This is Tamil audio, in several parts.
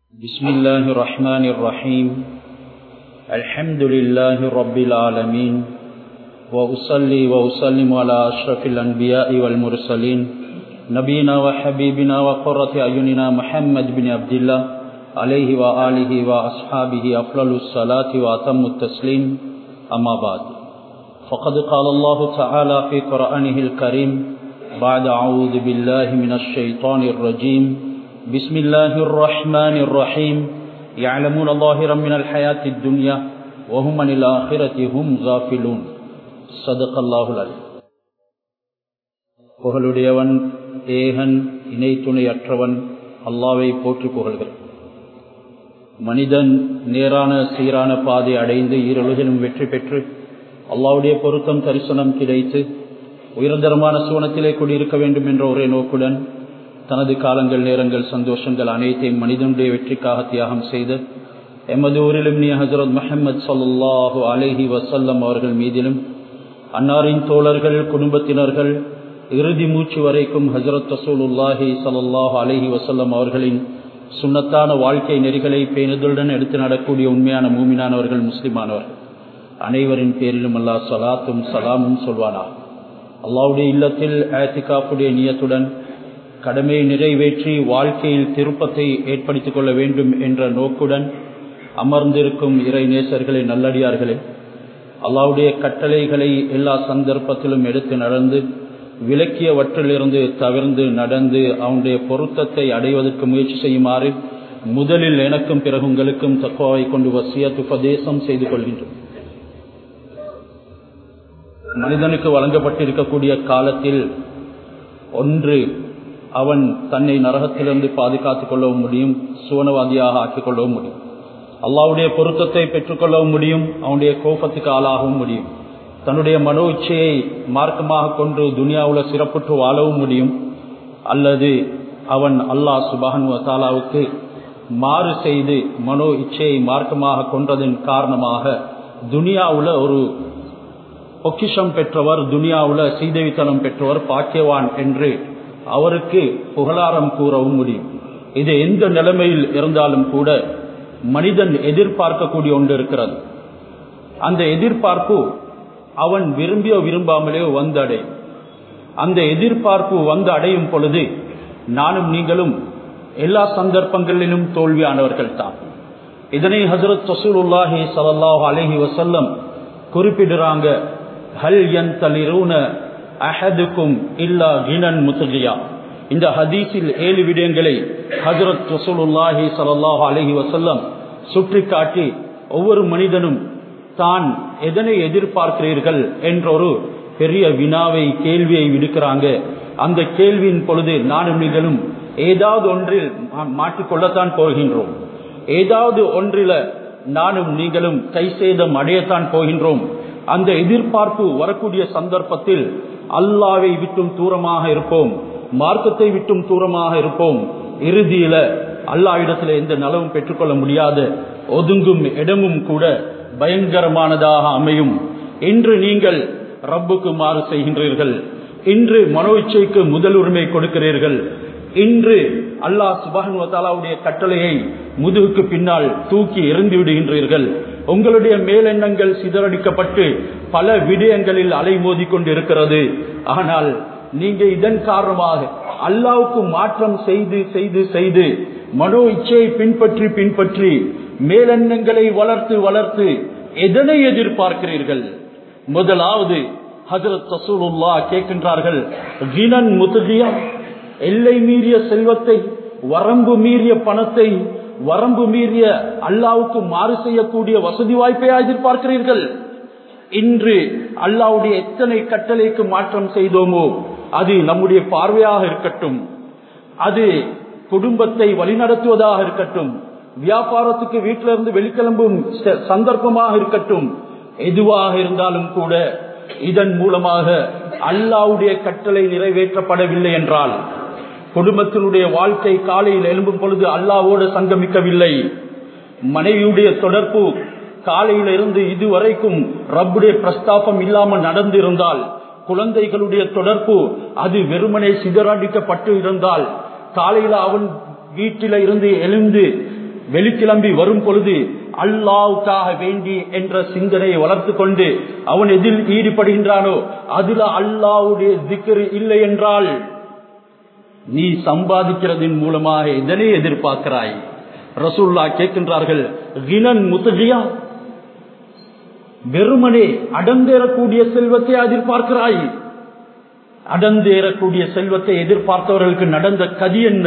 بسم الله الرحمن الرحيم الحمد لله رب العالمين وأصلي وأسلم على أشرف الأنبياء والمرسلين نبينا وحبيبنا وقرة أعيننا محمد بن عبد الله عليه وآله وأصحابه أفضل الصلاة وأتم التسليم أما بعد فقد قال الله تعالى في قرآنه الكريم بعد أعوذ بالله من الشيطان الرجيم بسم الله الرحمن الرحيم يعلمون ظاهرا من الحياة الدنيا وهم عن الآخرة هم غافلون صدق الله العليم புகழுடையவன் ஏகன் இணை துணையற்றவன் அல்லாவை போற்றி புகழ்கிறான் மனிதன் நேரான சீரான பாதை அடைந்து ஈரொழுகிலும் வெற்றி பெற்று அல்லாவுடைய பொருத்தம் தரிசனம் கிடைத்து உயர்தரமான சுவனத்திலே கூடியிருக்க வேண்டும் என்ற ஒரே நோக்குடன் தனது காலங்கள் நேரங்கள் சந்தோஷங்கள் அனைத்தையும் மனிதனுடைய வெற்றிக்காக தியாகம் செய்து எமது ஊரிலும் நீ ஹசரத் மஹமது சல்லாஹூ அலஹி வசல்லம் அவர்கள் மீதிலும் அன்னாரின் தோழர்கள் குடும்பத்தினர்கள் இறுதி மூச்சு வரைக்கும் ஹசரத் ரசூலுல்லாஹி சல்லாஹூ அலஹி வசல்லம் அவர்களின் சுண்ணத்தான வாழ்க்கை நெறிகளை பேணுதலுடன் எடுத்து நடக்கூடிய உண்மையான மூமினானவர்கள் முஸ்லிமானவர்கள் அனைவரின் பேரிலும் அல்லாஹ் சலாத்தும் சலாமும் சொல்வானா அல்லாவுடைய இல்லத்தில் ஆத்திகாப்புடைய நியத்துடன் கடமையை நிறைவேற்றி வாழ்க்கையில் திருப்பத்தை ஏற்படுத்திக் கொள்ள வேண்டும் என்ற நோக்குடன் அமர்ந்திருக்கும் இறை நேசர்களே நல்லடியார்களே அல்லாவுடைய கட்டளைகளை எல்லா சந்தர்ப்பத்திலும் எடுத்து நடந்து விலக்கியவற்றிலிருந்து தவிர்ந்து நடந்து அவனுடைய பொருத்தத்தை அடைவதற்கு முயற்சி செய்யுமாறு முதலில் எனக்கும் பிறகு உங்களுக்கும் தக்குவாவை கொண்டு வசியத்து உபதேசம் செய்து கொள்கின்றோம் மனிதனுக்கு வழங்கப்பட்டிருக்கக்கூடிய காலத்தில் ஒன்று அவன் தன்னை நரகத்திலிருந்து பாதுகாத்துக் கொள்ளவும் முடியும் சுவனவாதியாக ஆக்கிக் கொள்ளவும் முடியும் அல்லாவுடைய பொருத்தத்தை பெற்றுக்கொள்ளவும் முடியும் அவனுடைய கோபத்துக்கு ஆளாகவும் முடியும் தன்னுடைய மனோ இச்சையை மார்க்கமாக கொண்டு துனியாவுல சிறப்புற்று வாழவும் முடியும் அல்லது அவன் அல்லாஹ் சுபான் தாலாவுக்கு மாறு செய்து மனோ இச்சையை மார்க்கமாக கொன்றதன் காரணமாக துனியாவுல ஒரு பொக்கிஷம் பெற்றவர் துனியாவுல சீதவித்தனம் பெற்றவர் பாக்கியவான் என்று அவருக்கு புகழாரம் கூறவும் முடியும் இது எந்த நிலைமையில் இருந்தாலும் கூட மனிதன் எதிர்பார்க்கக்கூடிய ஒன்று இருக்கிறது அந்த எதிர்பார்ப்பு அவன் விரும்பியோ விரும்பாமலேயோ வந்து அடையும் அந்த எதிர்பார்ப்பு வந்து அடையும் பொழுது நானும் நீங்களும் எல்லா சந்தர்ப்பங்களிலும் தோல்வியானவர்கள் தான் இதனை ஹசரத் சசூலுல்லாஹி சல்லாஹ் அலஹி வசல்லம் குறிப்பிடுறாங்க ஹல் என் தலிரூன அஹதுக்கும் இல்லா கினன் முத்துகியா இந்த ஹதீஸில் ஏழு விடயங்களை ஹசரத் ரசூலுல்லாஹி சல்லாஹ் அலஹி வசல்லம் சுற்றி காட்டி ஒவ்வொரு மனிதனும் தான் எதனை எதிர்பார்க்கிறீர்கள் என்ற ஒரு பெரிய வினாவை கேள்வியை விடுக்கிறாங்க அந்த கேள்வியின் பொழுது நானும் நீங்களும் ஏதாவது ஒன்றில் மாட்டிக்கொள்ளத்தான் போகின்றோம் ஏதாவது ஒன்றில நானும் நீங்களும் கை சேதம் அடையத்தான் போகின்றோம் அந்த எதிர்பார்ப்பு வரக்கூடிய சந்தர்ப்பத்தில் அல்லாவை விட்டும் தூரமாக இருப்போம் மார்க்கத்தை விட்டும் தூரமாக இருப்போம் இறுதியில அல்லா இடத்துல எந்த நலவும் பெற்றுக்கொள்ள முடியாத ஒதுங்கும் இடமும் கூட பயங்கரமானதாக அமையும் இன்று நீங்கள் ரப்புக்கு மாறு செய்கின்றீர்கள் இன்று மனோ இச்சைக்கு முதல் உரிமை கொடுக்கிறீர்கள் இன்று அல்லாஹ் சுபானுவத்தாலாவுடைய கட்டளையை முதுகுக்கு பின்னால் தூக்கி எறிந்து விடுகின்றீர்கள் உங்களுடைய மேலெண்ணங்கள் சிதறடிக்கப்பட்டு பல விடயங்களில் அலைமோதி கொண்டிருக்கிறது ஆனால் நீங்க இதன் காரணமாக அல்லாவுக்கு மாற்றம் செய்து செய்து செய்து மனோ இச்சையை பின்பற்றி பின்பற்றி மேலெண்ணங்களை வளர்த்து வளர்த்து எதனை எதிர்பார்க்கிறீர்கள் முதலாவது ஹசரத் ரசூலுல்லா கேட்கின்றார்கள் கினன் முதுகியா எல்லை மீறிய செல்வத்தை வரம்பு மீறிய பணத்தை வரம்பு மீறிய அல்லாவுக்கு மாறு செய்யக்கூடிய வசதி வாய்ப்பை எதிர்பார்க்கிறீர்கள் இன்று அல்லாவுடைய எத்தனை கட்டளைக்கு மாற்றம் செய்தோமோ அது நம்முடைய பார்வையாக இருக்கட்டும் அது குடும்பத்தை வழிநடத்துவதாக இருக்கட்டும் வியாபாரத்துக்கு வீட்டிலிருந்து வெளிக்கிளம்பும் சந்தர்ப்பமாக இருக்கட்டும் எதுவாக இருந்தாலும் கூட இதன் மூலமாக அல்லாவுடைய கட்டளை நிறைவேற்றப்படவில்லை என்றால் குடும்பத்தினுடைய வாழ்க்கை காலையில் எழும்பும் பொழுது அல்லாவோடு சங்கமிக்கவில்லை மனைவியுடைய தொடர்பு காலையில இருந்து இதுவரைக்கும் ரப்புடைய பிரஸ்தாபம் இல்லாமல் நடந்திருந்தால் குழந்தைகளுடைய தொடர்பு அது வெறுமனே சிதறடிக்கப்பட்டு இருந்தால் காலையில அவன் வீட்டில இருந்து எழுந்து வெளிக்கிளம்பி வரும் பொழுது அல்லாவுக்காக வேண்டி என்ற சிந்தனையை வளர்த்து கொண்டு அவன் எதில் ஈடுபடுகின்றானோ அதுல அல்லாவுடைய திக்கரு இல்லை என்றால் நீ சம்பாதிக்கிறதின் மூலமாக இதனை எதிர்பார்க்கிறாய் ரசூல்லா கேட்கின்றார்கள் கினன் முத்தகியா வெறுமனே அடந்தேறக்கூடிய செல்வத்தை எதிர்பார்க்கிறாய் அடந்தேறக்கூடிய செல்வத்தை எதிர்பார்த்தவர்களுக்கு நடந்த கதி என்ன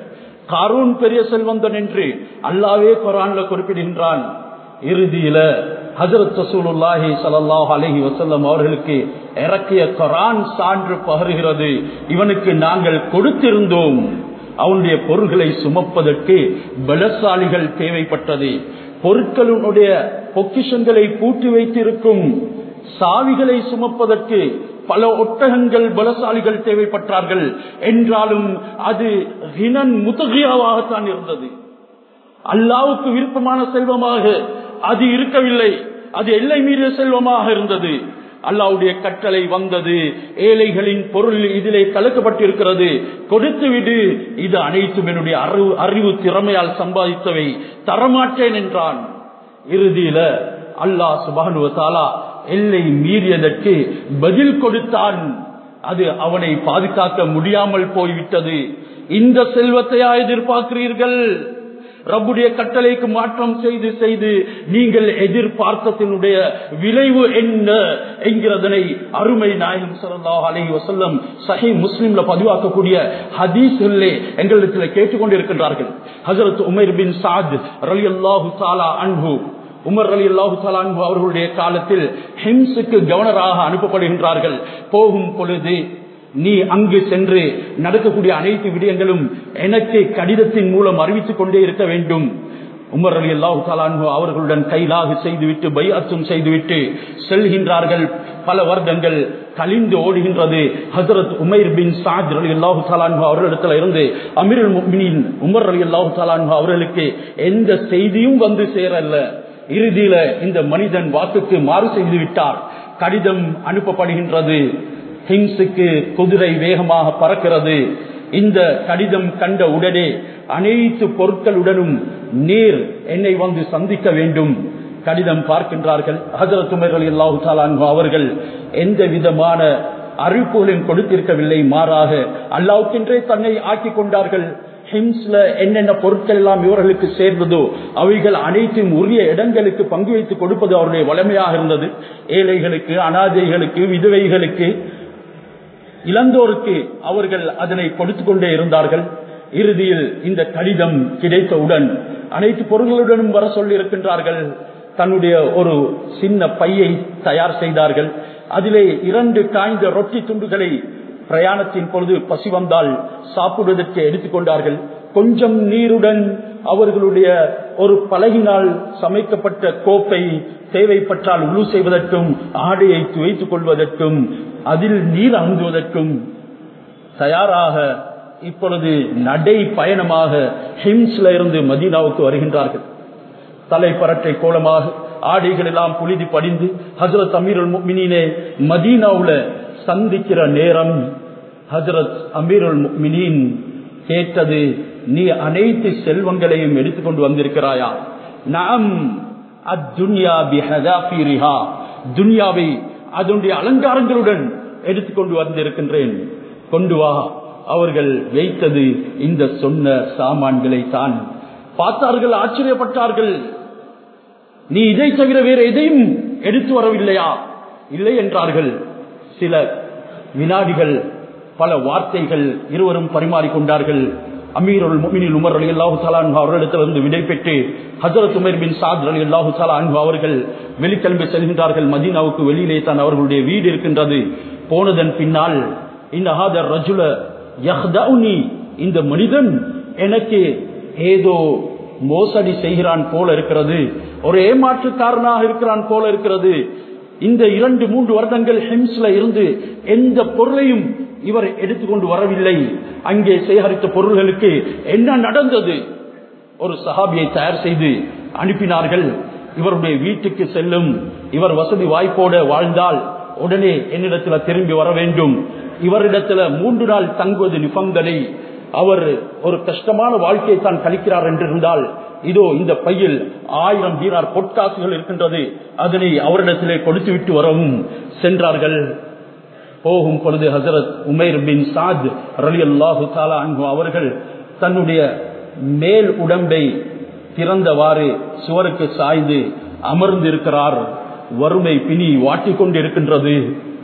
காரூன் பெரிய செல்வந்தன் என்று அல்லாவே குரான்ல குறிப்பிடுகின்றான் இறுதியில ஹசரத் ரசூலுல்லாஹி ஸல்லல்லாஹு அலைஹி வஸல்லம் அவர்களுக்கு இறக்கிய குரான் சான்று பகருகிறது இவனுக்கு நாங்கள் கொடுத்திருந்தோம் அவனுடைய பொருள்களை சுமப்பதற்கு பலசாலிகள் தேவைப்பட்டது பொருட்களுடைய பொக்கிஷங்களை பூட்டி வைத்திருக்கும் சாவிகளை சுமப்பதற்கு பல ஒட்டகங்கள் பலசாலிகள் தேவைப்பட்டார்கள் என்றாலும் அது ஹினன் முத்தகியாவாகத்தான் இருந்தது அல்லாவுக்கு விருப்பமான செல்வமாக அது இருக்கவில்லை அது எல்லை மீறிய செல்வமாக இருந்தது அல்லாவுடைய கட்டளை வந்தது ஏழைகளின் பொருள் இதிலே கலக்கப்பட்டிருக்கிறது கொடுத்து விடு இது அனைத்தும் என்னுடைய அறிவு அறிவு திறமையால் சம்பாதித்தவை தரமாட்டேன் என்றான் இறுதியில அல்லாஹ் சுபானுவ தாலா எல்லை மீறியதற்கு பதில் கொடுத்தான் அது அவனை பாதுகாக்க முடியாமல் போய்விட்டது இந்த செல்வத்தையா எதிர்பார்க்கிறீர்கள் ரப்புடைய கட்டளைக்கு மாற்றம் செய்து செய்து நீங்கள் எதிர்பார்த்தத்தினுடைய விளைவு என்ன என்கிறதனை அருமை நாயகம் சல்லாஹ் அலஹி வசல்லம் சஹி முஸ்லிம்ல பதிவாக்கக்கூடிய ஹதீஸ்களே எங்களுக்கு கேட்டுக்கொண்டிருக்கின்றார்கள் ஹசரத் உமர் பின் சாத் ரலி அல்லாஹு தாலா அன்பு உமர் அலி அல்லாஹு அன்பு அவர்களுடைய காலத்தில் ஹிம்ஸுக்கு கவர்னராக அனுப்பப்படுகின்றார்கள் போகும் பொழுது நீ அங்கு சென்று நடக்கக்கூடிய அனைத்து விடயங்களும் எனக்கு கடிதத்தின் மூலம் அறிவித்துக் கொண்டே இருக்க வேண்டும் உமர் அலி அல்லாஹு அவர்களுடன் கைலாக செய்துவிட்டு பைஅத்தும் செய்துவிட்டு செல்கின்றார்கள் பல வருடங்கள் கலிந்து ஓடுகின்றது ஹசரத் உமைர் பின் சாஜ் அலி அல்லாஹு தாலான்ஹு அவர்களிடத்துல இருந்து அமீருல் முக்மினின் உமர் அலி அல்லாஹு தாலான்ஹு அவர்களுக்கு எந்த செய்தியும் வந்து சேரல்ல இறுதியில இந்த மனிதன் வாக்குக்கு மாறு செய்து விட்டார் கடிதம் அனுப்பப்படுகின்றது ஹிம்ஸுக்கு குதிரை வேகமாக பறக்கிறது இந்த கடிதம் கண்ட உடனே அனைத்து பொருட்களுடனும் நீர் என்னை வந்து சந்திக்க வேண்டும் கடிதம் பார்க்கின்றார்கள் ஹசரத் உமர் அலி அல்லாஹு தாலான்ஹு அவர்கள் எந்த விதமான அறிவிப்புகளையும் கொடுத்திருக்கவில்லை மாறாக அல்லாவுக்கென்றே தன்னை ஆக்கிக் கொண்டார்கள் ஹிம்ஸ்ல என்னென்ன பொருட்கள் எல்லாம் இவர்களுக்கு சேர்ந்ததோ அவைகள் அனைத்தும் உரிய இடங்களுக்கு பங்கு வைத்து கொடுப்பது அவருடைய வளமையாக இருந்தது ஏழைகளுக்கு அனாதைகளுக்கு விதவைகளுக்கு இளந்தோருக்கு அவர்கள் அதனை கொடுத்து கொண்டே இருந்தார்கள் இறுதியில் இந்த கடிதம் கிடைத்தவுடன் அனைத்து பொருள்களுடனும் வர சொல்லி இருக்கின்றார்கள் தன்னுடைய ஒரு சின்ன பையை தயார் செய்தார்கள் அதிலே இரண்டு காய்ந்த ரொட்டி துண்டுகளை பிரயாணத்தின் பொழுது பசி வந்தால் சாப்பிடுவதற்கு எடுத்துக்கொண்டார்கள் கொஞ்சம் நீருடன் அவர்களுடைய ஒரு பழகினால் சமைக்கப்பட்ட கோப்பை தேவைப்பட்டால் உழு செய்வதற்கும் ஆடையை துவைத்துக் கொள்வதற்கும் அதில் நீர் அருந்துவதற்கும் தயாராக இப்பொழுது நடை பயணமாக ஹிம்ஸ்ல இருந்து மதீனாவுக்கு வருகின்றார்கள் தலைப்பரட்டை கோலமாக ஆடைகள் எல்லாம் புழுதி படிந்து ஹசரத் அமீருல் மினினே மதீனாவுல சந்திக்கிற நேரம் ஹசரத் அமீருல் மினின் கேட்டது நீ அனைத்து செல்வங்களையும் எடுத்துக்கொண்டு வந்திருக்கிறாயா நாம் அத்துன்யா பிஹதாபிரிஹா துன்யாவை அதனுடைய அலங்காரங்களுடன் எடுத்துக்கொண்டு வந்திருக்கின்றேன் கொண்டு வா அவர்கள் வைத்தது இந்த சொன்ன சாமான்களை தான் பார்த்தார்கள் ஆச்சரியப்பட்டார்கள் நீ இதை தவிர வேற எதையும் எடுத்து வரவில்லையா இல்லை என்றார்கள் சில வினாடிகள் பல வார்த்தைகள் இருவரும் பரிமாறிக்கொண்டார்கள் அமீருல் முமினில் உமர் அலி அல்லாஹு சலான் அவர்களிடத்திலிருந்து விடை பெற்று ஹசரத் உமர் பின் சாத் அலி அல்லாஹு சலா அன்பு அவர்கள் வெளிக்கிழமை செல்கின்றார்கள் மதீனாவுக்கு வெளியிலே தான் அவர்களுடைய வீடு இருக்கின்றது போனதன் பின்னால் இந்த ஹாதர் ரஜுல யஹ்தவுனி இந்த மனிதன் எனக்கு ஏதோ மோசடி செய்கிறான் போல இருக்கிறது ஒரு ஏமாற்றுக்காரனாக இருக்கிறான் போல இருக்கிறது இந்த இரண்டு மூன்று வருடங்கள் ஹிம்ஸ்ல இருந்து எந்த பொருளையும் இவர் எடுத்துக்கொண்டு வரவில்லை அங்கே சேகரித்த பொருள்களுக்கு என்ன நடந்தது ஒரு சஹாபியை தயார் செய்து அனுப்பினார்கள் இவருடைய வீட்டுக்கு செல்லும் இவர் வசதி வாய்ப்போட வாழ்ந்தால் உடனே என்னிடத்துல திரும்பி வர வேண்டும் இவரிடத்துல மூன்று நாள் தங்குவது நிபந்தனை அவர் ஒரு கஷ்டமான வாழ்க்கையை தான் கழிக்கிறார் என்றிருந்தால் இதோ இந்த பையில் ஆயிரம் தீனார் பொற்காசுகள் இருக்கின்றது அதனை அவரிடத்திலே கொடுத்து விட்டு வரவும் சென்றார்கள் போகும் பொழுது ஹசரத் உமைர் பின் சாத் ரலி அல்லாஹு தாலா அன்பு அவர்கள் தன்னுடைய மேல் உடம்பை திறந்தவாறு சுவருக்கு சாய்ந்து அமர்ந்திருக்கிறார் வறுமை பிணி வாட்டிக் கொண்டிருக்கின்றது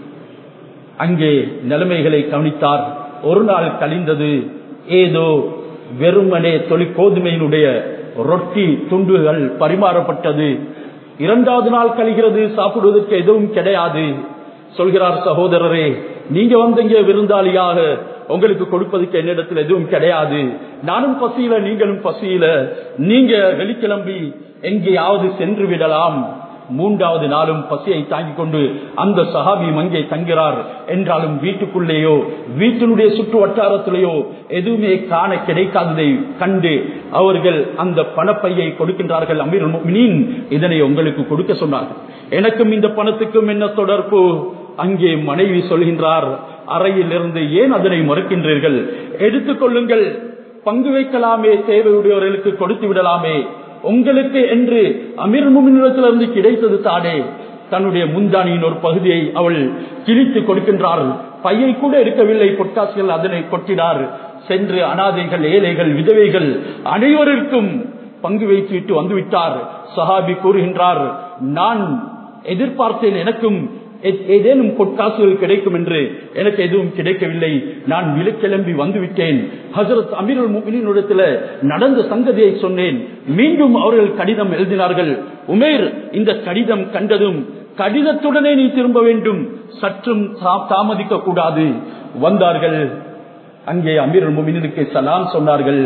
அங்கே நிலைமைகளை கவனித்தார் ஒரு நாள் கழிந்தது ஏதோ வெறுமனே தொழி கோதுமையினுடைய ரொட்டி துண்டுகள் பரிமாறப்பட்டது இரண்டாவது நாள் கழிகிறது சாப்பிடுவதற்கு எதுவும் கிடையாது சொல்கிறார் சகோதரரே நீங்க வந்தீங்க விருந்தாளியாக உங்களுக்கு கொடுப்பதற்கு என்னிடத்தில் எதுவும் கிடையாது நானும் பசியில நீங்களும் பசியில நீங்க வெளிக்கிளம்பி எங்கேயாவது சென்று விடலாம் மூன்றாவது நாளும் பசியை தாங்கிக் கொண்டு அந்த சஹாபி அங்கே தங்கிறார் என்றாலும் வீட்டுக்குள்ளேயோ வீட்டினுடைய சுற்று வட்டாரத்திலேயோ எதுவுமே காண கிடைக்காததை கண்டு அவர்கள் அந்த பணப்பையை கொடுக்கின்றார்கள் அமீர் முக்மினீன் இதனை உங்களுக்கு கொடுக்க சொன்னார்கள் எனக்கும் இந்த பணத்துக்கும் என்ன தொடர்பு அங்கே மனைவி சொல்கின்றார் அறையில் இருந்து ஏன் அதனை மறுக்கின்றீர்கள் எடுத்துக் கொள்ளுங்கள் பங்கு வைக்கலாமே தேவையுடையவர்களுக்கு கொடுத்து விடலாமே உங்களுக்கு என்று அமீர் முமினிடத்திலிருந்து கிடைத்தது தானே தன்னுடைய முந்தானியின் ஒரு பகுதியை அவள் கிழித்து கொடுக்கின்றார் பையை கூட இருக்கவில்லை பொட்டாசிகள் அதனை கொட்டினார் சென்று அனாதைகள் ஏழைகள் விதவைகள் அனைவருக்கும் பங்கு வைத்துவிட்டு வந்துவிட்டார் சஹாபி கூறுகின்றார் நான் எதிர்பார்த்தேன் எனக்கும் ஏதேனும் பொற்காசுகள் கிடைக்கும் என்று எனக்கு எதுவும் கிடைக்கவில்லை நான் விலக்கிளம்பி வந்துவிட்டேன் ஹசரத் அமீருல் முகினிடத்தில் நடந்த சங்கதியை சொன்னேன் மீண்டும் அவர்கள் கடிதம் எழுதினார்கள் உமேர் இந்த கடிதம் கண்டதும் கடிதத்துடனே நீ திரும்ப வேண்டும் சற்றும் தாமதிக்க கூடாது வந்தார்கள் அங்கே அமீருல் முமினுக்கு சலாம் சொன்னார்கள்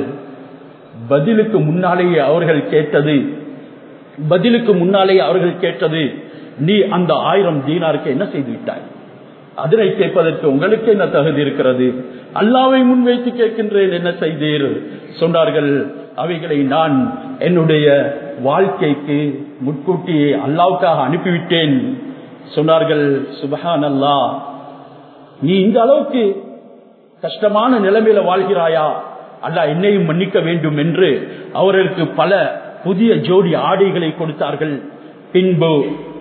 பதிலுக்கு முன்னாலேயே அவர்கள் கேட்டது பதிலுக்கு முன்னாலேயே அவர்கள் கேட்டது நீ அந்த ஆயிரம் தீனாருக்கு என்ன செய்து விட்டாய் அதனை கேட்பதற்கு உங்களுக்கு என்ன தகுதி இருக்கிறது அல்லாவை முன்வைத்து கேட்கின்றேன் என்ன செய்தீர் சொன்னார்கள் அவைகளை நான் என்னுடைய வாழ்க்கைக்கு முட்கூட்டியே அல்லாவுக்காக அனுப்பிவிட்டேன் சொன்னார்கள் சுபஹான் அல்லா நீ இந்த அளவுக்கு கஷ்டமான நிலைமையில வாழ்கிறாயா அல்லா என்னையும் மன்னிக்க வேண்டும் என்று அவர்களுக்கு பல புதிய ஜோடி ஆடைகளை கொடுத்தார்கள் பின்பு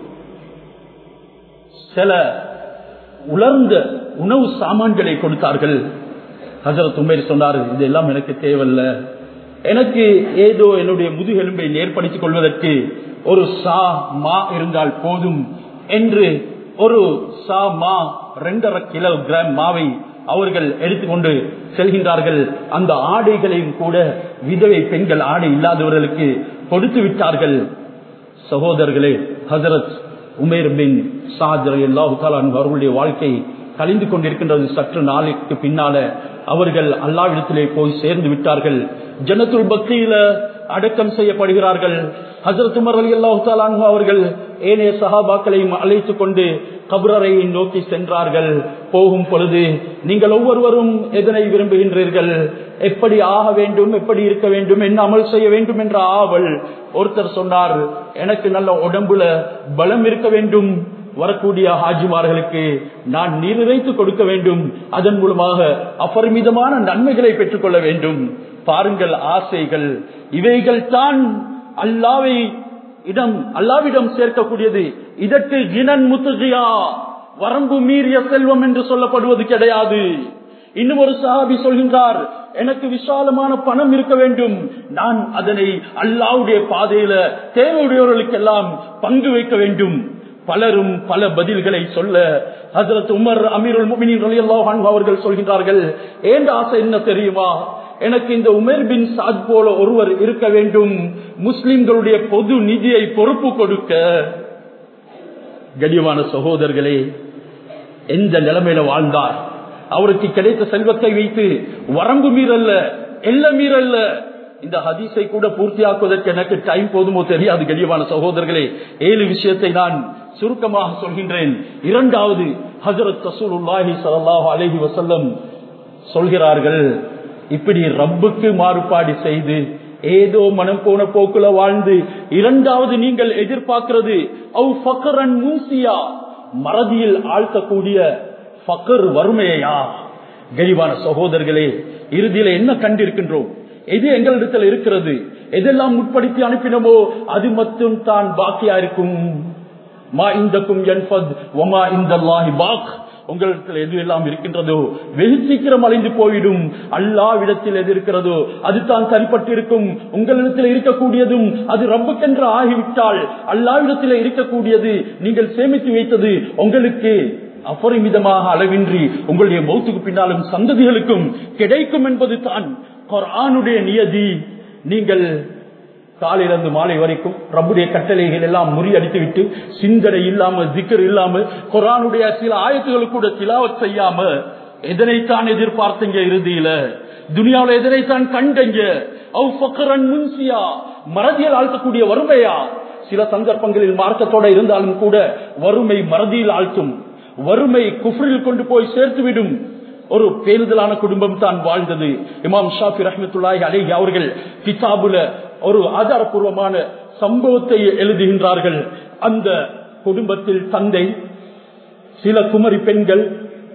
சில உலர்ந்த உணவு சாமான்களை கொடுத்தார்கள் ஹசரத் உமேர் சொன்னார் இதெல்லாம் எனக்கு தேவையில்ல எனக்கு ஏதோ என்னுடைய முதுகெலும்பை நேர்படுத்திக் கொள்வதற்கு ஒரு சா மா இருந்தால் போதும் என்று ஒரு சா மா ரெண்டரை கிலோ கிராம் மாவை அவர்கள் எடுத்துக்கொண்டு செல்கின்றார்கள் அந்த ஆடைகளையும் கூட விதவை பெண்கள் ஆடை இல்லாதவர்களுக்கு கொடுத்து விட்டார்கள் சகோதரர்களே ஹசரத் உமேர் பின் சாஜர் அல்லாஹு அவர்களுடைய வாழ்க்கை கழிந்து கொண்டிருக்கின்றது சற்று நாளைக்கு பின்னால அவர்கள் அல்லாவிடத்திலே போய் சேர்ந்து விட்டார்கள் ஜனத்துல் பக்தியில அடக்கம் செய்யப்படுகிறார்கள் ஹசரத் உமர் அலி அல்லாஹு அவர்கள் ஏனைய சஹாபாக்களையும் அழைத்துக் கொண்டு கபரறையை நோக்கி சென்றார்கள் போகும் பொழுது நீங்கள் ஒவ்வொருவரும் எதனை விரும்புகின்றீர்கள் எப்படி ஆக வேண்டும் எப்படி இருக்க வேண்டும் என்ன அமல் செய்ய வேண்டும் என்ற ஆவல் ஒருத்தர் சொன்னார் எனக்கு நல்ல உடம்புல பலம் இருக்க வேண்டும் வரக்கூடிய ஹாஜிமார்களுக்கு நான் நீரிழைத்து கொடுக்க வேண்டும் அதன் மூலமாக அபரிமிதமான நன்மைகளை பெற்றுக்கொள்ள வேண்டும் பாருங்கள் ஆசைகள் இவைகள் தான் அல்லாவை இடம் அல்லாவிடம் சேர்க்கக்கூடியது இதற்கு கிணன் முத்துகியா வரம்பு மீறிய செல்வம் என்று சொல்லப்படுவது கிடையாது இன்னும் ஒரு சாபி சொல்கின்றார் எனக்கு விசாலமான பணம் இருக்க வேண்டும் நான் அதனை அல்லாவுடைய பாதையில தேவையுடையவர்களுக்கெல்லாம் பங்கு வைக்க வேண்டும் பலரும் பல பதில்களை சொல்ல ஹசரத் உமர் அமீருல் முமினின் ரலியல்லாஹு அவர்கள் சொல்கின்றார்கள் ஏண்ட ஆசை என்ன தெரியுமா எனக்கு இந்த உமர் பின் சாத் போல ஒருவர் இருக்க வேண்டும் முஸ்லிம்களுடைய பொது நிதியை பொறுப்பு கொடுக்க கடிவான சகோதரர்களே எந்த நிலைமையில வாழ்ந்தார் அவருக்கு கிடைத்த செல்வத்தை வைத்து வரம்பு மீறல்ல எல்ல மீறல்ல இந்த ஹதீஸை கூட பூர்த்தியாக்குவதற்கு எனக்கு டைம் போதுமோ தெரியாது கடிவான சகோதரர்களே ஏழு விஷயத்தை நான் சுருக்கமாக சொல்கின்றேன் இரண்டாவது ஹசரத் தசூலுல்லாஹி சல்லாஹ் அலஹி வசல்லம் சொல்கிறார்கள் இப்படி ரப்புக்கு மாறுபாடு செய்து ஏதோ மனம் போன போக்குல வாழ்ந்து இரண்டாவது நீங்கள் எதிர்பார்க்கிறது அவ் ஃபக்கரன் மூசியா மறதியில் ஆழ்த்தக்கூடிய ஃபக்கர் வறுமையா கரிவான சகோதரர்களே இறுதியில என்ன கண்டிருக்கின்றோம் எது எங்களிடத்தில் இருக்கிறது எதெல்லாம் முற்படுத்தி அனுப்பினமோ அது மட்டும் தான் பாக்கியா இருக்கும் மா இந்தக்கும் என்பத் ஒமா இந்த பாக் உங்களிடத்தில் எது எல்லாம் இருக்கின்றதோ வெகு சீக்கிரம் அழிந்து போயிடும் அல்லாவிடத்தில் எது இருக்கிறதோ அதுதான் சரிப்பட்டு இருக்கும் உங்களிடத்தில் இருக்கக்கூடியதும் அது ரப்புக்கென்று ஆகிவிட்டால் அல்லாவிடத்தில் இருக்கக்கூடியது நீங்கள் சேமித்து வைத்தது உங்களுக்கு அபரிமிதமாக அளவின்றி உங்களுடைய மௌத்துக்கு பின்னாலும் சந்ததிகளுக்கும் கிடைக்கும் என்பது தான் குரானுடைய நியதி நீங்கள் காலையிலிருந்து மாலை வரைக்கும் ரப்புடைய கட்டளைகள் எல்லாம் முறியடித்து விட்டு சிந்தனை இல்லாம திக்கர் இல்லாம குரானுடைய சில ஆயத்துகள் கூட திலாவத் செய்யாம எதனைத்தான் எதிர்பார்த்தீங்க இறுதியில துனியாவில் எதனைத்தான் கண்டீங்க அவ் ஃபக்கரன் முன்சியா மறதியில் ஆழ்த்தக்கூடிய வறுமையா சில சந்தர்ப்பங்களில் மார்க்கத்தோட இருந்தாலும் கூட வறுமை மறதியில் ஆழ்த்தும் வறுமை குஃப்ரில் கொண்டு போய் சேர்த்துவிடும் ஒரு பேருதலான குடும்பம் தான் வாழ்ந்தது இமாம் ஷாஃபி ரஹமத்துல்லாஹி அலேஹி அவர்கள் கிதாபுல ஒரு ஆதாரபூர்வமான சம்பவத்தை எழுதுகின்றார்கள் அந்த குடும்பத்தில் தந்தை சில குமரி பெண்கள்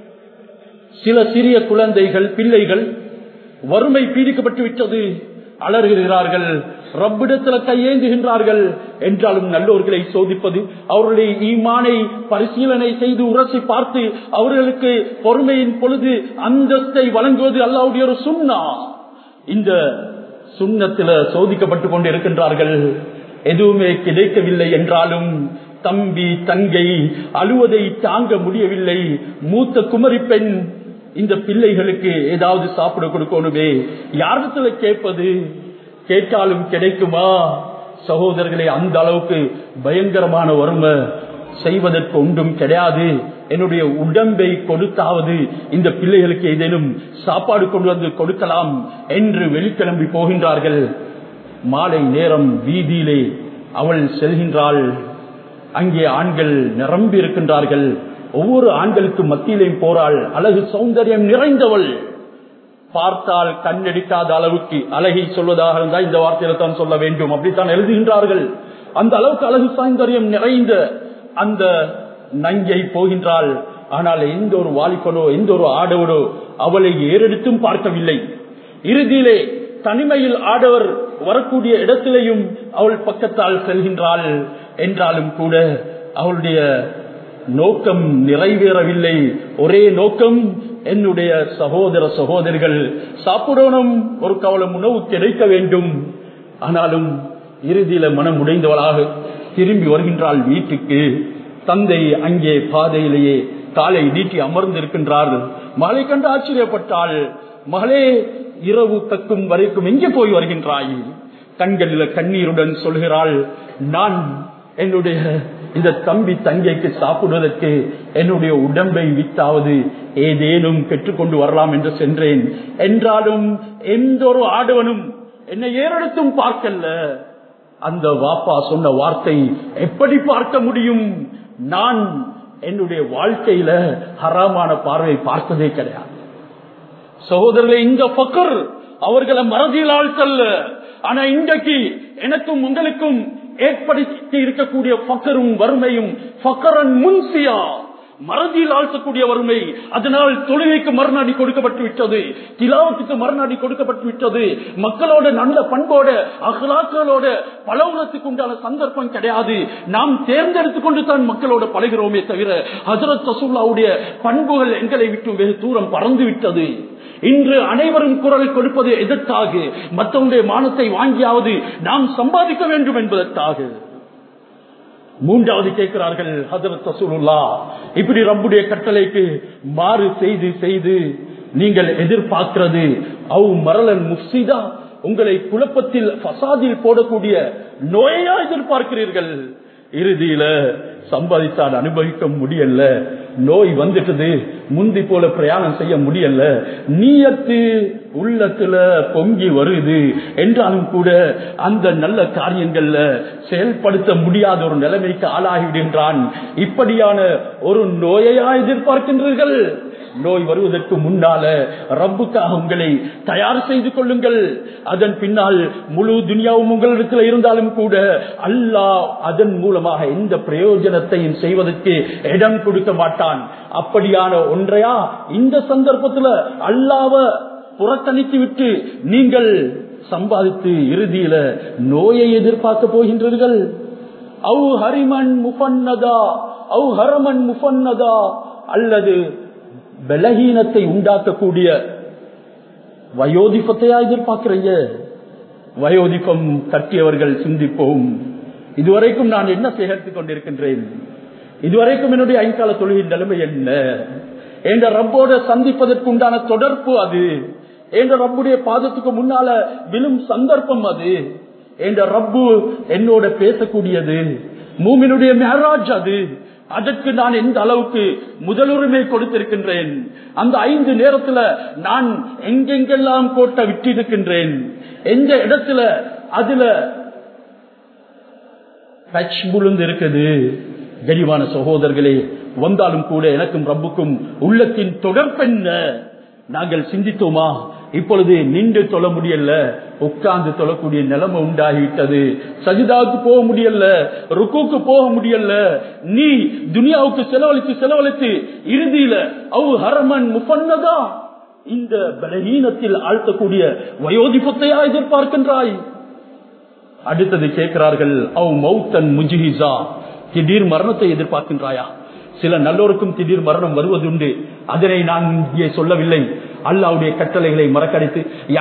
சில சிறிய குழந்தைகள் பிள்ளைகள் வறுமை பீடிக்கப்பட்டு விட்டது அலறுகிறார்கள் ரப்பிடத்துல கையேந்துகின்றார்கள் என்றாலும் நல்லோர்களை சோதிப்பது அவர்களுடைய ஈமானை பரிசீலனை செய்து உரசி பார்த்து அவர்களுக்கு பொறுமையின் பொழுது அந்தஸ்தை வழங்குவது அல்லாவுடைய ஒரு சுண்ணா இந்த சுண்ணத்துல சோதிக்கப்பட்டு கொண்டு இருக்கின்றார்கள் எதுவுமே கிடைக்கவில்லை என்றாலும் தம்பி தங்கை அழுவதை தாங்க முடியவில்லை மூத்த குமரி பெண் இந்த பிள்ளைகளுக்கு ஏதாவது சாப்பிட கொடுக்கணுமே யாரிடத்துல கேட்பது கேட்டாலும் கிடைக்குமா சகோதரர்களே அந்த அளவுக்கு பயங்கரமான வறுமை செய்வதற்கு ஒன்றும் கிடையாது என்னுடைய உடம்பை கொடுத்தாவது இந்த பிள்ளைகளுக்கு ஏதேனும் சாப்பாடு கொண்டு வந்து கொடுக்கலாம் என்று வெளிக்கிளம்பி போகின்றார்கள் மாலை நேரம் வீதியிலே அவள் செல்கின்றாள் அங்கே ஆண்கள் நிரம்பி இருக்கின்றார்கள் ஒவ்வொரு ஆண்களுக்கு மத்தியிலையும் போறாள் அழகு சௌந்தரியம் நிறைந்தவள் பார்த்தால் கண்ணெடிக்காத அளவுக்கு அழகை சொல்வதாக இருந்தால் இந்த வார்த்தையில தான் சொல்ல வேண்டும் அப்படித்தான் எழுதுகின்றார்கள் அந்த அளவுக்கு அழகு சௌந்தரியம் நிறைந்த அந்த நங்கை போகின்றாள் ஆனால் எந்த ஒரு வாலிபனோ எந்த ஒரு ஆடவரோ அவளை ஏறெடுத்தும் பார்க்கவில்லை இறுதியிலே தனிமையில் ஆடவர் வரக்கூடிய இடத்திலேயும் அவள் பக்கத்தால் செல்கின்றாள் என்றாலும் கூட அவளுடைய நோக்கம் நிறைவேறவில்லை ஒரே நோக்கம் என்னுடைய சகோதர சகோதரிகள் சாப்பிடணும் ஒரு கவலம் உணவு கிடைக்க வேண்டும் ஆனாலும் இறுதியில மனம் உடைந்தவளாக திரும்பி வருகின்றாள் வீட்டுக்கு தந்தை அங்கே பாதையிலேயே காலை நீட்டி அமர்ந்திருக்கின்றார் மகளை கண்டு ஆச்சரியப்பட்டாள் மகளே இரவு கக்கும் வரைக்கும் எங்கே போய் வருகின்றாய் கண்களில் கண்ணீருடன் சொல்கிறாள் நான் என்னுடைய இந்த தம்பி தங்கைக்கு சாப்பிடுவதற்கு என்னுடைய உடம்பை வித்தாவது ஏதேனும் பெற்றுக்கொண்டு வரலாம் என்று சென்றேன் என்றாலும் எந்த ஒரு ஆடவனும் என்னை ஏறெடுத்தும் பார்க்கல அந்த வாப்பா சொன்ன வார்த்தை எப்படி பார்க்க முடியும் நான் என்னுடைய வாழ்க்கையில ஹராமான பார்வை பார்த்ததே கிடையாது சகோதரர்களே இந்த பக்கர் அவர்களை மறதியில் ஆழ்த்தல்ல ஆனா இன்றைக்கு எனக்கும் உங்களுக்கும் ஏற்படுத்தி இருக்கக்கூடிய பக்கரும் வறுமையும் பக்கரன் முன்சியா மறதியில் ஆழ்த்தக்கூடிய வறுமை அதனால் தொழுகைக்கு மறுநாடி கொடுக்கப்பட்டு விட்டது திலாவத்துக்கு மறுநாடி கொடுக்கப்பட்டு விட்டது மக்களோட நல்ல பண்போட அகலாக்களோட பழகுறதுக்கு உண்டான சந்தர்ப்பம் கிடையாது நாம் தேர்ந்தெடுத்துக் கொண்டு தான் மக்களோட பழகிறோமே தவிர ஹசரத் ரசூல்லாவுடைய பண்புகள் எங்களை விட்டு வெகு தூரம் பறந்து விட்டது இன்று அனைவரும் குரல் கொடுப்பது எதற்காக மற்றவருடைய மானத்தை வாங்கியாவது நாம் சம்பாதிக்க வேண்டும் என்பதற்காக மூன்றாவது கேட்கிறார்கள் ஹசரத் ரசூலுல்லா இப்படி ரப்புடைய கட்டளைக்கு மாறு செய்து செய்து நீங்கள் எதிர்பார்க்கிறது அவ் மரலன் முஃசிதா உங்களை குழப்பத்தில் பசாதில் போடக்கூடிய நோயா எதிர்பார்க்கிறீர்கள் இறுதியில சம்பாதித்தால் அனுபவிக்க முடியல நோய் வந்துட்டது முந்தி போல பிரயாணம் செய்ய முடியல நீயத்து உள்ளத்துல பொங்கி வருது என்றாலும் கூட அந்த நல்ல காரியங்கள்ல செயல்படுத்த முடியாத ஒரு நிலைமைக்கு ஆளாகிவிடுகின்றான் இப்படியான ஒரு நோயையா எதிர்பார்க்கின்றீர்கள் நோய் வருவதற்கு முன்னால ரப்புக்காக உங்களை தயார் செய்து கொள்ளுங்கள் அதன் பின்னால் முழு துனியாவும் உங்களிடத்தில் இருந்தாலும் கூட அல்லாஹ் அதன் மூலமாக எந்த பிரயோஜனத்தையும் செய்வதற்கு இடம் கொடுக்க மாட்டான் அப்படியான ஒன்றையா இந்த சந்தர்ப்பத்தில் அல்லாவ புறக்கணித்து விட்டு நீங்கள் சம்பாதித்து இறுதியில நோயை எதிர்பார்க்க போகின்றீர்கள் அவு ஹரிமன் முஃபன்னதா அவு ஹரமன் முஃபன்னதா அல்லது பலகீனத்தை உண்டாக்கக்கூடிய வயோதிபத்தையா எதிர்பார்க்கிறீங்க வயோதிபம் கட்டியவர்கள் சிந்திப்போம் இதுவரைக்கும் நான் என்ன சேகரித்துக் கொண்டிருக்கின்றேன் இதுவரைக்கும் என்னுடைய ஐங்கால தொழுகின் நிலைமை என்ன என்ற ரப்போட சந்திப்பதற்கு உண்டான தொடர்பு அது என்ற ரப்புடைய பாதத்துக்கு முன்னால விழும் சந்தர்ப்பம் அது என்ற ரப்பு என்னோட பேசக்கூடியது மூமினுடைய மேராஜ் அது அதற்கு நான் எந்த அளவுக்கு முதலுரிமை கொடுத்திருக்கின்றேன் அந்த ஐந்து நேரத்துல நான் எங்கெங்கெல்லாம் கோட்டை விட்டிருக்கின்றேன் எந்த இடத்துல அதுல டச் புழுந்து இருக்குது கனிவான சகோதரர்களே வந்தாலும் கூட எனக்கும் ரப்புக்கும் உள்ளத்தின் தொடர்பென்ன நாங்கள் சிந்தித்தோமா இப்பொழுது நின்று தொழ முடியல உட்கார்ந்து தொழக்கூடிய நிலைமை உண்டாகிவிட்டது சஜிதாவுக்கு போக முடியல ருக்குக்கு போக முடியல நீ துனியாவுக்கு செலவழித்து செலவழித்து இறுதியில அவு ஹரமன் முப்பன்னதா இந்த பலகீனத்தில் ஆழ்த்தக்கூடிய வயோதிபத்தையா எதிர்பார்க்கின்றாய் அடுத்தது கேட்கிறார்கள் அவ் மௌத்தன் முஜிஹிசா திடீர் மரணத்தை எதிர்பார்க்கின்றாயா சில நல்லோருக்கும் திடீர் மரணம் வருவதுண்டு அதனை நான் இங்கே சொல்லவில்லை அல்லாவுடைய கட்டளைகளை மறக்கடித்து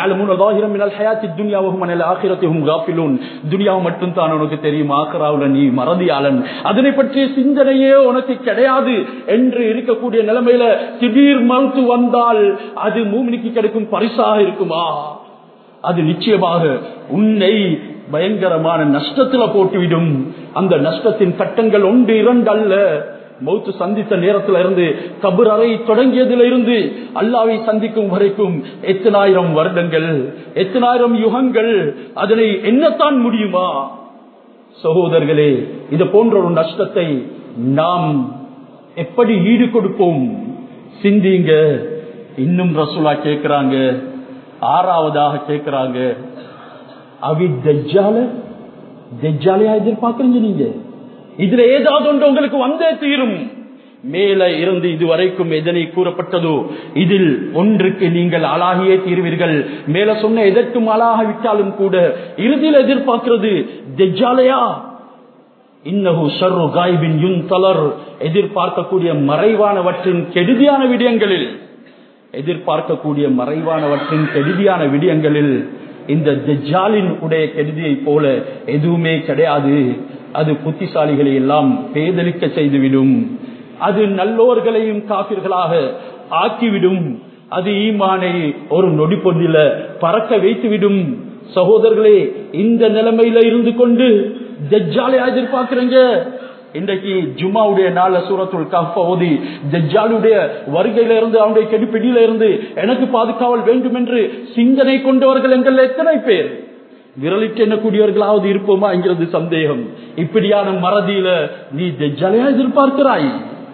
துனியாவை மட்டும் தான் உனக்கு தெரியும் ஆக்கராவுல நீ மறதியாளன் அதனை பற்றிய சிந்தனையே உனக்கு கிடையாது என்று இருக்கக்கூடிய நிலைமையில திடீர் மறுத்து வந்தால் அது மூமினிக்கு கிடைக்கும் பரிசாக இருக்குமா அது நிச்சயமாக உன்னை பயங்கரமான நஷ்டத்துல போட்டுவிடும் அந்த நஷ்டத்தின் கட்டங்கள் ஒன்று இரண்டு அல்ல மௌத்து சந்தித்த நேரத்தில் இருந்து கபர் அறை தொடங்கியதில் இருந்து அல்லாவை சந்திக்கும் வரைக்கும் எத்தனாயிரம் வருடங்கள் எத்தனாயிரம் யுகங்கள் அதனை என்னத்தான் முடியுமா சகோதரர்களே இது போன்ற ஒரு நஷ்டத்தை நாம் எப்படி ஈடு கொடுப்போம் சிந்திங்க இன்னும் ரசூலா கேட்கிறாங்க ஆறாவதாக கேட்கிறாங்க அவி தஜ்ஜால தஜ்ஜாலையா எதிர்பார்க்கறீங்க நீங்க இதுல ஏதாவது ஒன்று உங்களுக்கு வந்தே தீரும் மேல இருந்து இதுவரைக்கும் எதனை கூறப்பட்டதோ இதில் ஒன்றுக்கு நீங்கள் ஆளாகியே தீர்வீர்கள் மேல சொன்ன எதற்கும் ஆளாக விட்டாலும் கூட இறுதியில் எதிர்பார்க்கிறது தெஜாலையா இன்னகு ஷர்ரு காய்பின் யுன் தலர் எதிர்பார்க்கக்கூடிய மறைவானவற்றின் கெடுதியான விடயங்களில் எதிர்பார்க்கக்கூடிய மறைவானவற்றின் கெடுதியான விடயங்களில் இந்த தெஜாலின் உடைய கெடுதியை போல எதுவுமே கிடையாது அது புத்திசாலிகளை எல்லாம் பேதலிக்க செய்துவிடும் அது நல்லோர்களையும் காப்பிர்களாக ஆக்கிவிடும் அது ஈமானை ஒரு நொடி பொன்றில பறக்க வைத்துவிடும் சகோதரர்களே இந்த நிலைமையில இருந்து கொண்டு ஜஜ்ஜாலை எதிர்பார்க்கிறீங்க இன்றைக்கு ஜுமாவுடைய நாள சூரத்துல் கஃப ஓதி ஜஜ்ஜாலுடைய வருகையில இருந்து அவனுடைய கெடுப்பிடியில இருந்து எனக்கு பாதுகாவல் வேண்டும் என்று சிந்தனை கொண்டவர்கள் எங்கள் எத்தனை பேர் விரலிட்டு எண்ணக்கூடியவர்களாவது இருப்போமா என்கிறது சந்தேகம் இப்படியான மறதியில நீ ஜஜ்ஜாலையா எதிர்பார்க்கிறாய்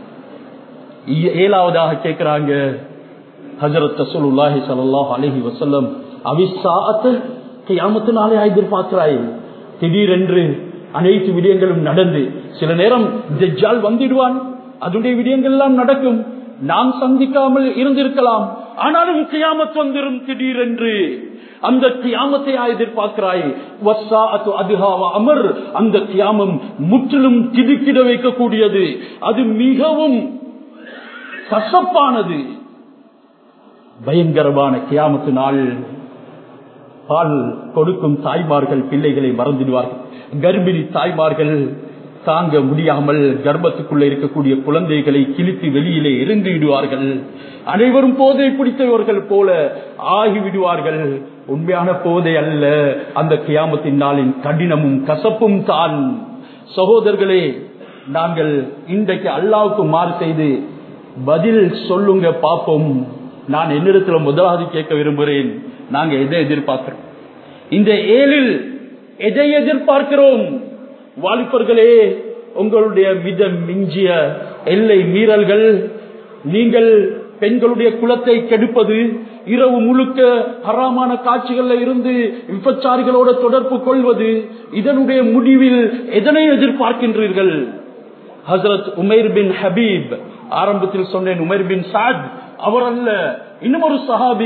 ஏழாவதாக கேட்கிறாங்க ஹசரத் ரசூலுல்லாஹி ஸல்லல்லாஹு அலைஹி வஸல்லம் அவிசாஅத் கியாமத்து நாளை எதிர்பார்க்கிறாய் திடீரென்று அனைத்து விடயங்களும் நடந்து சில நேரம் ஜெஜ்ஜால் வந்துடுவான் அதனுடைய விடயங்கள் எல்லாம் நடக்கும் நாம் சந்திக்காமல் இருந்திருக்கலாம் ஆனாலும் கியாமத் வந்துடும் திடீரென்று அந்த கியாமத்தையா எதிர்பார்க்கிறாய் அமர் அந்த கியாமம் முற்றிலும் திடுக்கிட வைக்கக்கூடியது அது மிகவும் கசப்பானது பயங்கரமான கியாமத்து நாள் பால் கொடுக்கும் தாய்மார்கள் பிள்ளைகளை மறந்துடுவார்கள் கர்ப்பிணி தாய்மார்கள் தாங்க முடியாமல் கர்ப்பத்துக்குள்ள இருக்கக்கூடிய குழந்தைகளை கிழித்து வெளியிலே இறங்கிவிடுவார்கள் அனைவரும் போதை பிடித்தவர்கள் போல ஆகிவிடுவார்கள் உண்மையான போதை அல்ல அந்த கியாமத்தின் நாளின் கடினமும் கசப்பும் தான் சகோதரர்களே நாங்கள் இன்றைக்கு அல்லாவுக்கு மாறு செய்து பதில் சொல்லுங்க பார்ப்போம் நான் என்னிடத்துல முதலாவது கேட்க விரும்புகிறேன் நாங்க எதை எதிர்பார்க்கிறோம் இந்த ஏழில் எதை எதிர்பார்க்கிறோம் வாலிபர்களே உங்களுடைய மித மிஞ்சிய எல்லை மீறல்கள் நீங்கள் பெண்களுடைய குலத்தை கெடுப்பது இரவு முழுக்க ஹராமான காட்சிகள்ல இருந்து விபச்சாரிகளோட தொடர்பு கொள்வது இதனுடைய முடிவில் எதனை எதிர்பார்க்கின்றீர்கள் ஹசரத் உமைர் பின் ஹபீப் ஆரம்பத்தில் சொன்னேன் உமர் பின் சாத் அவர் அல்ல இன்னும் ஒரு சஹாபி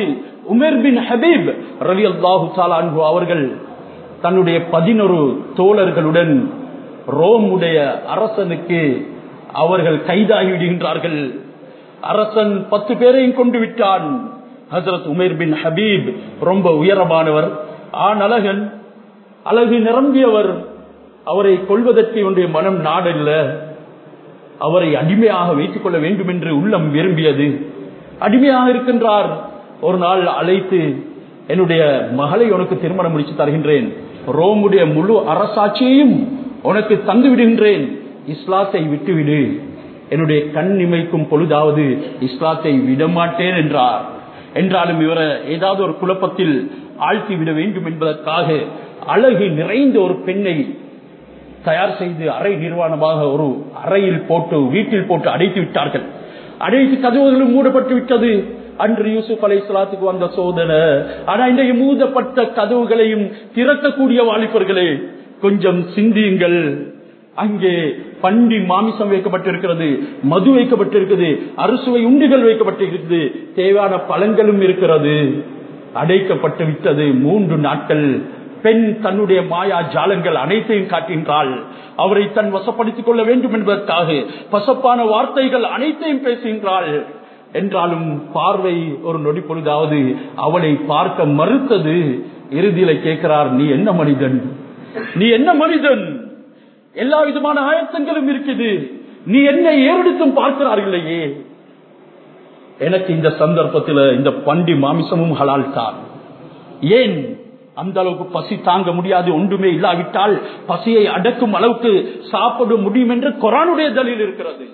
உமர் பின் ஹபீப் ரவி அல்லாஹு அவர்கள் தன்னுடைய பதினொரு தோழர்களுடன் ரோமுடைய அரசனுக்கு அவர்கள் கைதாகி விடுகின்றார்கள் அரசன் பத்து பேரையும் கொண்டு விட்டான் ஹசரத் உமேர் பின் ஹபீப் ரொம்ப உயரமானவர் ஆண் அழகன் அழகு நிரம்பியவர் அவரை கொள்வதற்கு என்னுடைய மனம் நாடல்ல அவரை அடிமையாக வைத்துக் கொள்ள வேண்டும் என்று உள்ளம் விரும்பியது அடிமையாக இருக்கின்றார் ஒரு நாள் அழைத்து என்னுடைய மகளை உனக்கு திருமணம் முடிச்சு தருகின்றேன் ரோமுடைய முழு அரசாட்சியையும் உனக்கு தந்து விடுகின்றேன் இஸ்லாத்தை விட்டுவிடு என்னுடைய கண் இமைக்கும் பொழுதாவது இஸ்லாத்தை விடமாட்டேன் என்றார் என்றாலும் இவரை ஏதாவது ஒரு குழப்பத்தில் ஆழ்த்தி விட வேண்டும் என்பதற்காக அழகு நிறைந்த ஒரு பெண்ணை தயார் செய்து அறை நிர்வாணமாக ஒரு அறையில் போட்டு வீட்டில் போட்டு அடைத்து விட்டார்கள் அடைத்து கதவுகளும் மூடப்பட்டு விட்டது அன்று யூசுப் அலை சலாத்துக்கு வந்த சோதனை ஆனா இன்றைய மூடப்பட்ட கதவுகளையும் திறக்கக்கூடிய வாலிபர்களே கொஞ்சம் சிந்தியுங்கள் அங்கே பண்டி மாமிசம் வைக்கப்பட்டிருக்கிறது மது வைக்கப்பட்டிருக்கிறது அறுசுவை உண்டுகள் வைக்கப்பட்டிருக்கிறது தேவையான பழங்களும் இருக்கிறது அடைக்கப்பட்டு விட்டது மூன்று நாட்கள் பெண் தன்னுடைய மாயா ஜாலங்கள் அனைத்தையும் காட்டுகின்றாள் அவரை தன் வசப்படுத்திக் கொள்ள வேண்டும் என்பதற்காக பசப்பான வார்த்தைகள் அனைத்தையும் பேசுகின்றாள் என்றாலும் பார்வை ஒரு நொடி பொழுதாவது அவளை பார்க்க மறுத்தது இறுதியில கேட்கிறார் நீ என்ன மனிதன் நீ என்ன மனிதன் எல்லா விதமான ஆயத்தங்களும் இருக்குது நீ என்னை ஏறெடுத்தும் பார்க்கிறார்களையே எனக்கு இந்த சந்தர்ப்பத்தில் இந்த பண்டி மாமிசமும் ஹலால் தான் ஏன் அந்த அளவுக்கு பசி தாங்க முடியாது ஒன்றுமே இல்லாவிட்டால் பசியை அடக்கும் அளவுக்கு சாப்பிட முடியும் என்று கொரானுடைய தலில் இருக்கிறது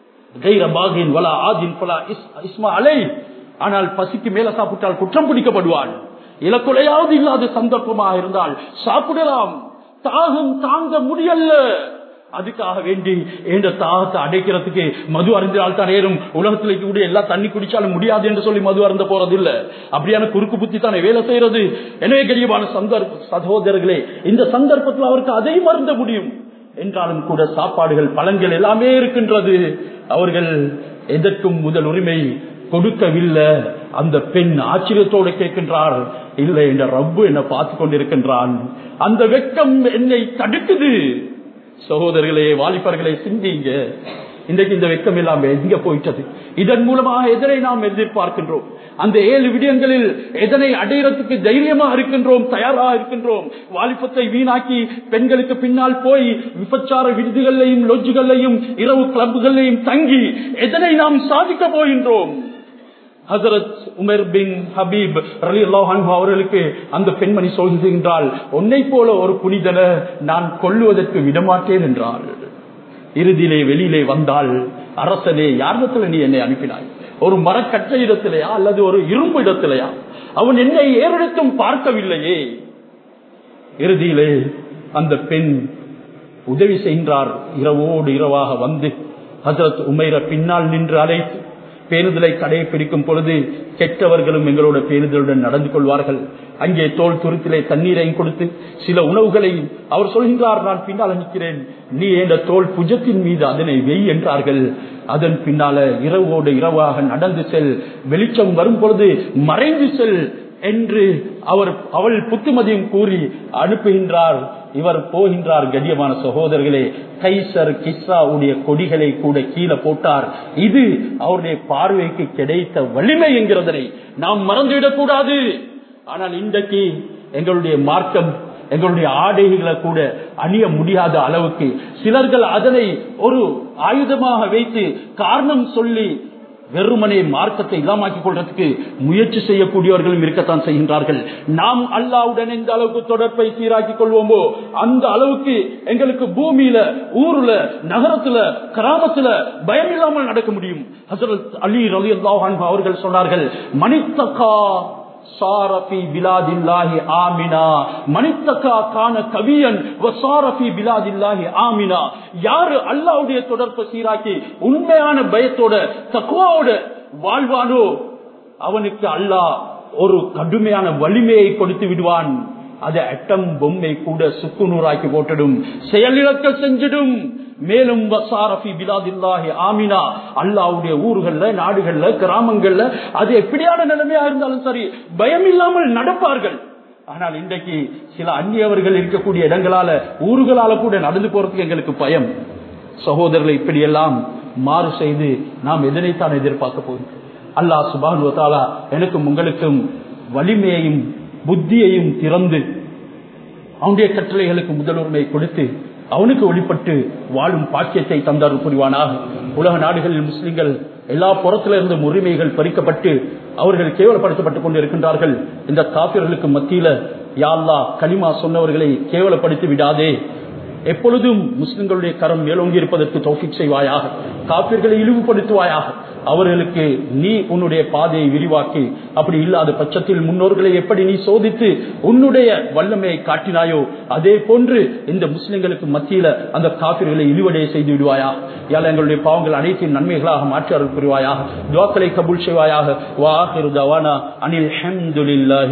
ஆனால் பசிக்கு மேல சாப்பிட்டால் குற்றம் பிடிக்கப்படுவான் இலக்குலையாவது இல்லாத சந்தர்ப்பமாக இருந்தால் சாப்பிடலாம் தாகம் தாங்க முடியல அதுக்காக வேண்டி என்ற தாகத்தை அடைக்கிறதுக்கு மது அறிந்தால் தான் ஏறும் உலகத்தில் இருக்கக்கூடிய எல்லா தண்ணி குடிச்சாலும் முடியாது என்று சொல்லி மது அருந்த போறது இல்ல அப்படியான குறுக்கு புத்தி தானே வேலை செய்யறது எனவே கரியமான சந்தர்ப்ப சகோதரர்களே இந்த சந்தர்ப்பத்தில் அவருக்கு அதை மருந்த முடியும் என்றாலும் கூட சாப்பாடுகள் பழங்கள் எல்லாமே இருக்கின்றது அவர்கள் எதற்கும் முதல் உரிமை கொடுக்கவில்லை அந்த பெண் ஆச்சரியத்தோடு கேட்கின்றார் இல்லை என்ற ரப்பு என்ன பார்த்து கொண்டிருக்கின்றான் அந்த வெக்கம் என்னை தடுக்குது சகோதரர்களே வாலிபர்களே சிந்திங்க இன்றைக்கு இந்த வெக்கம் இல்லாம எங்க போயிட்டது இதன் மூலமாக எதனை நாம் எதிர்பார்க்கின்றோம் அந்த ஏழு விடயங்களில் எதனை அடையிறதுக்கு தைரியமா இருக்கின்றோம் தயாரா இருக்கின்றோம் வாலிபத்தை வீணாக்கி பெண்களுக்கு பின்னால் போய் விபச்சார விடுதிகளையும் லொஜ்ஜுகளையும் இரவு கிளப்புகளையும் தங்கி எதனை நாம் சாதிக்க போகின்றோம் ஹசரத் உமர் பின் ஹபீப் ரலி அவர்களுக்கு அந்த பெண்மணி சொல்கின்றால் உன்னை போல ஒரு புனிதன நான் கொல்லுவதற்கு விடமாட்டேன் என்றாள் இறுதியிலே வெளியிலே வந்தால் அரசனே யாரிடத்துல நீ என்னை அனுப்பினாய் ஒரு மரக்கற்ற இடத்திலேயா அல்லது ஒரு இரும்பு இடத்திலேயா அவன் என்னை ஏறெடுத்தும் பார்க்கவில்லையே இறுதியிலே அந்த பெண் உதவி செய்கின்றார் இரவோடு இரவாக வந்து ஹசரத் உமைர பின்னால் நின்று அழைத்து பேணுதலை கடைபிடிக்கும் பொழுது கெட்டவர்களும் எங்களோட பேணுதலுடன் நடந்து கொள்வார்கள் அங்கே தோல் துருத்திலே தண்ணீரையும் கொடுத்து சில உணவுகளை அவர் சொல்கின்றார் நான் பின்னால் நிற்கிறேன் நீ என்ற தோல் புஜத்தின் மீது அதனை வெய் என்றார்கள் அதன் பின்னால இரவோடு இரவாக நடந்து செல் வெளிச்சம் வரும் பொழுது மறைந்து செல் என்று அவர் அவள் புத்துமதியும் கூறி அனுப்புகின்றார் இவர் போகின்றார் கண்ணியமான சகோதரர்களே கைசர் கிஸ்ராவுடைய கொடிகளை கூட கீழே போட்டார் இது அவருடைய பார்வைக்கு கிடைத்த வலிமை என்கிறதனை நாம் மறந்துவிடக் கூடாது ஆனால் இன்றைக்கு எங்களுடைய மார்க்கம் எங்களுடைய ஆடைகளை கூட அணிய முடியாத அளவுக்கு சிலர்கள் அதனை ஒரு ஆயுதமாக வைத்து காரணம் சொல்லி வெறுமனே மார்க்கத்தை இல்லாமாக்கிக் கொள்றதுக்கு முயற்சி செய்யக்கூடியவர்களும் இருக்கத்தான் செய்கின்றார்கள் நாம் அல்லாவுடன் எந்த அளவுக்கு தொடர்பை சீராக்கிக் கொள்வோமோ அந்த அளவுக்கு எங்களுக்கு பூமியில ஊர்ல நகரத்துல கிராமத்துல பயம் இல்லாமல் நடக்க முடியும் ஹசரத் அலி ரலி அல்லாஹான் அவர்கள் சொன்னார்கள் மணித்தக்கா சாரபி பிலாதில்லாஹி ஆமினா மணித்தக்கா கான கவியன் சாரபி பிலாதில்லாஹி ஆமினா யாரு அல்லாவுடைய தொடர்பை சீராக்கி உண்மையான பயத்தோட தக்குவாவோட வாழ்வானோ அவனுக்கு அல்லாஹ் ஒரு கடுமையான வலிமையை கொடுத்து விடுவான் அது அட்டம் பொம்மை கூட சுக்குநூறாக்கி போட்டுடும் செயலிழக்க செஞ்சிடும் மேலும் வசாரஃபி பிலாதில்லாஹி ஆமினா அல்லாவுடைய ஊர்கள்ல நாடுகள்ல கிராமங்கள்ல அது எப்படியான நிலைமையா இருந்தாலும் சரி பயம் இல்லாமல் நடப்பார்கள் ஆனால் இன்றைக்கு சில அந்நியவர்கள் இருக்கக்கூடிய இடங்களால ஊர்களால கூட நடந்து போறதுக்கு எங்களுக்கு பயம் சகோதரர்களை இப்படியெல்லாம் மாறு செய்து நாம் எதனைத்தான் எதிர்பார்க்க போகிறோம் அல்லாஹ் சுபான் தாலா எனக்கும் உங்களுக்கும் வலிமையையும் புத்தியையும் திறந்து அவனுடைய கட்டளைகளுக்கு முதலுரிமை கொடுத்து அவனுக்கு வழிபட்டு வாழும் பாக்கியத்தை தந்தார் புரிவானாக உலக நாடுகளில் முஸ்லிம்கள் எல்லா புறத்திலிருந்தும் உரிமைகள் பறிக்கப்பட்டு அவர்கள் கேவலப்படுத்தப்பட்டுக் கொண்டிருக்கின்றார்கள் இந்த காப்பியர்களுக்கு மத்தியில யாழ்லா களிமா சொன்னவர்களை கேவலப்படுத்தி விடாதே எப்பொழுதும் முஸ்லிம்களுடைய கரம் மேலோங்கி இருப்பதற்கு தௌஃபிக் செய்வாயாக காப்பியர்களை இழிவுபடுத்துவாயாக அவர்களுக்கு நீ உன்னுடைய பாதையை விரிவாக்கி அப்படி இல்லாத பட்சத்தில் முன்னோர்களை எப்படி நீ சோதித்து உன்னுடைய வல்லமையை காட்டினாயோ அதே போன்று இந்த முஸ்லிம்களுக்கு மத்தியில அந்த காப்பிர்களை இழிவடைய செய்து விடுவாயா யாழ் எங்களுடைய பாவங்கள் அனைத்தையும் நன்மைகளாக மாற்றி அருள் புரிவாயாக துவாக்களை கபூல் செய்வாயாக வாஹிரு தவானா அனில் ஹம்துலில்லாஹி